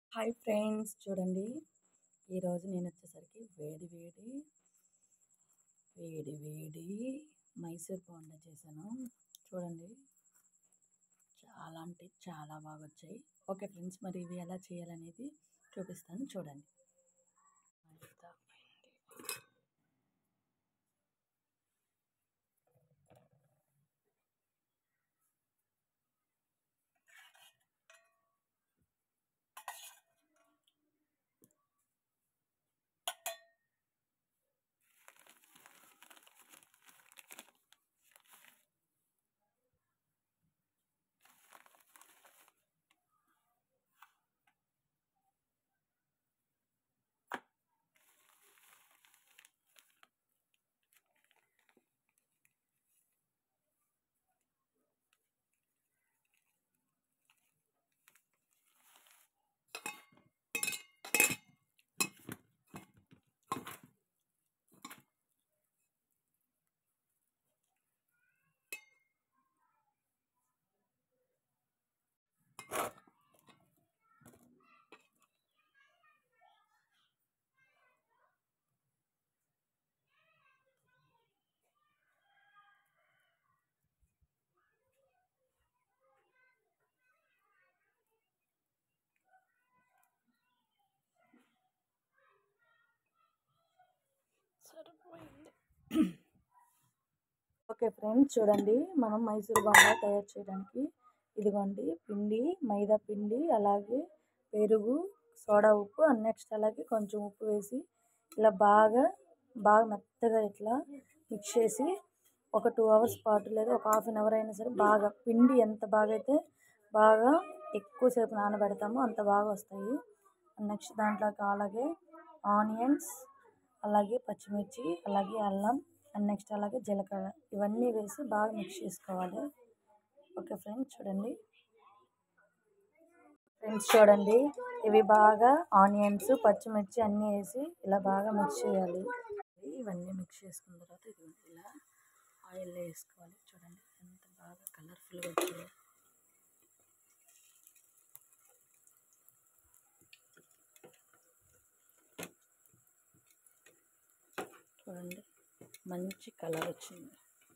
hi friends చూడండి ఈరోజు నేను వచ్చేసరికి వేడి వేడి వేడి వేడి మైసూర్ బోండా చేశాను చూడండి చాలా అంటే చాలా బాగా వచ్చాయి ఓకే ఫ్రెండ్స్ మరి ఇవి ఎలా చేయాలనేది చూపిస్తాను చూడండి మైదా పిండి సరిపోయింది ఓకే ఫ్రెండ్స్ చూడండి మనం మైసూర్ బోండా తయారు చేయడానికి ఇదిగోండి పిండి మైదా పిండి అలాగే పెరుగు సోడా ఉప్పు అండ్ నెక్స్ట్ అలాగే కొంచెం ఉప్పు వేసి ఇలా బాగా బాగా మెత్తగా ఇట్లా మిక్స్ చేసి ఒక టూ అవర్స్ పాటు లేదా ఒక హాఫ్ అన్ అవర్ అయినా సరే బాగా పిండి ఎంత బాగా అయితే బాగా ఎక్కువసేపు నానబెడతామో అంత బాగా వస్తాయి నెక్స్ట్ దాంట్లోకి అలాగే ఆనియన్స్ అలాగే పచ్చిమిర్చి అలాగే అల్లం అండ్ నెక్స్ట్ అలాగే జీలకర్ర ఇవన్నీ వేసి బాగా మిక్స్ చేసుకోవాలి ఓకే ఫ్రెండ్స్ చూడండి ఫ్రెండ్స్ చూడండి ఇవి బాగా ఆనియన్స్ పచ్చిమిర్చి అన్నీ వేసి ఇలా బాగా మిక్స్ చేయాలి ఇవన్నీ మిక్స్ చేసుకున్న తర్వాత ఇది ఇలా ఆయిల్లో వేసుకోవాలి చూడండి ఎంత బాగా కలర్ఫుల్గా వచ్చింది చూడండి మంచి కలర్ వచ్చింది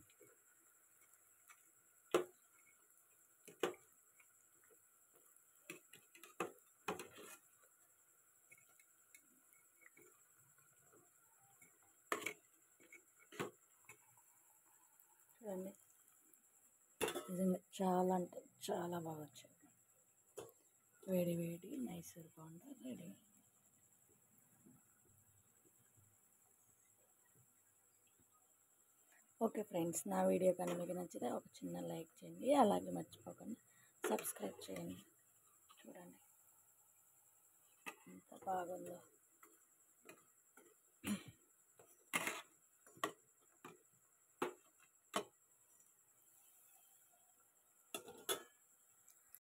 చూడండి నిజంగా చాలా అంటే చాలా బాగా వచ్చాయి వేడి వేడి Mysore bonda ready okay friends నా వీడియో కానీ మీకు నచ్చితే ఒక చిన్న లైక్ చేయండి అలాగే మర్చిపోకుండా సబ్స్క్రైబ్ చేయండి చూడండి ఎంత బాగుందో